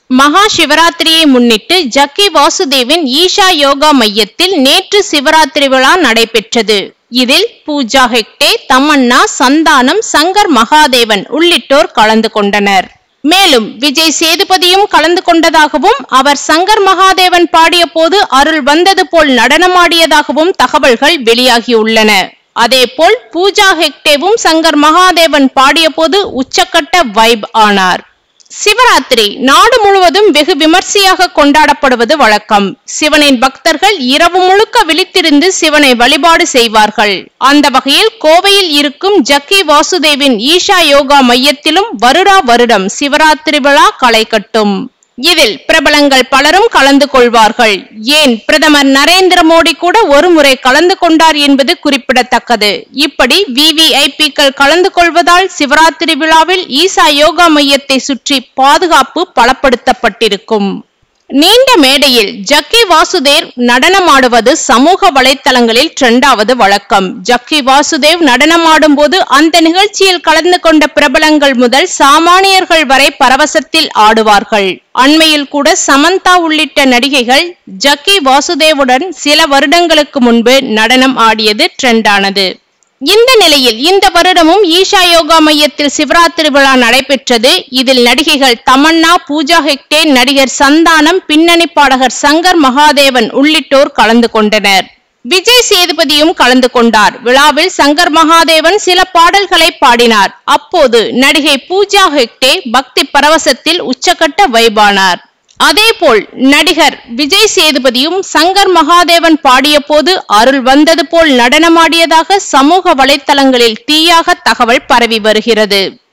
மகா சிவராத்திரியை முன்னிட்டு ஜக்கி வாசுதேவின் ஈஷா யோகா மையத்தில் நேற்று சிவராத்திரி விழா நடைபெற்றது இதில் பூஜா ஹெக்டே தமன்னா சந்தானம் சங்கர் மகாதேவன் உள்ளிட்டோர் கலந்து கொண்டனர் மேலும் விஜய் சேதுபதியும் கலந்து கொண்டதாகவும் அவர் சங்கர் மகாதேவன் பாடிய போது அருள் வந்தது போல் நடனமாடியதாகவும் தகவல்கள் வெளியாகியுள்ளன அதேபோல் பூஜா ஹெக்டேவும் சங்கர் மகாதேவன் பாடிய போது உச்சக்கட்ட வைப் ஆனார் சிவராத்திரி நாடு முழுவதும் வெகு விமர்சையாக கொண்டாடப்படுவது வழக்கம் சிவனின் பக்தர்கள் இரவு முழுக்க விழித்திருந்து சிவனை வழிபாடு செய்வார்கள் அந்த வகையில் கோவையில் இருக்கும் ஜக்கி வாசுதேவின் ஈஷா யோகா மையத்திலும் வருடா வருடம் சிவராத்திரி விழா களை கட்டும் இதில் பிரபலங்கள் பலரும் கலந்து கொள்வார்கள் ஏன் பிரதமர் நரேந்திர மோடி கூட ஒரு முறை கலந்து கொண்டார் என்பது குறிப்பிடத்தக்கது இப்படி விவிஐபிக்கள் கலந்து கொள்வதால் சிவராத்திரி விழாவில் ஈசா யோகா மையத்தை சுற்றி பாதுகாப்பு பலப்படுத்தப்பட்டிருக்கும் நீண்ட மேடையில் ஜக்கி வாசுதேவ் நடனமாடுவது சமூக வலைத்தளங்களில் ட்ரெண்டாவது வழக்கம் ஜக்கி வாசுதேவ் நடனமாடும் போது அந்த நிகழ்ச்சியில் கலந்து கொண்ட பிரபலங்கள் முதல் சாமானியர்கள் வரை பரவசத்தில் ஆடுவார்கள் அண்மையில் கூட சமந்தா உள்ளிட்ட நடிகைகள் ஜக்கி வாசுதேவுடன் சில வருடங்களுக்கு முன்பு நடனம் ஆடியது ட்ரெண்டானது இந்த நிலையில் இந்த வருடமும் ஈஷா யோகா மையத்தில் சிவராத்திரி விழா நடைபெற்றது இதில் நடிகைகள் தமன்னா பூஜா ஹெக்டே நடிகர் சந்தானம் பின்னணி பாடகர் சங்கர் மகாதேவன் உள்ளிட்டோர் கலந்து கொண்டனர் விஜய் சேதுபதியும் கலந்து கொண்டார் விழாவில் சங்கர் மகாதேவன் சில பாடல்களை பாடினார் அப்போது நடிகை பூஜா ஹெக்டே பக்தி பரவசத்தில் உச்சக்கட்ட வைபானார் அதேபோல் நடிகர் விஜய் சேதுபதியும் சங்கர் மகாதேவன் பாடிய போது அருள் வந்தது போல் நடனமாடியதாக சமூக வலைத்தளங்களில் தீயாக தகவல் பரவி வருகிறது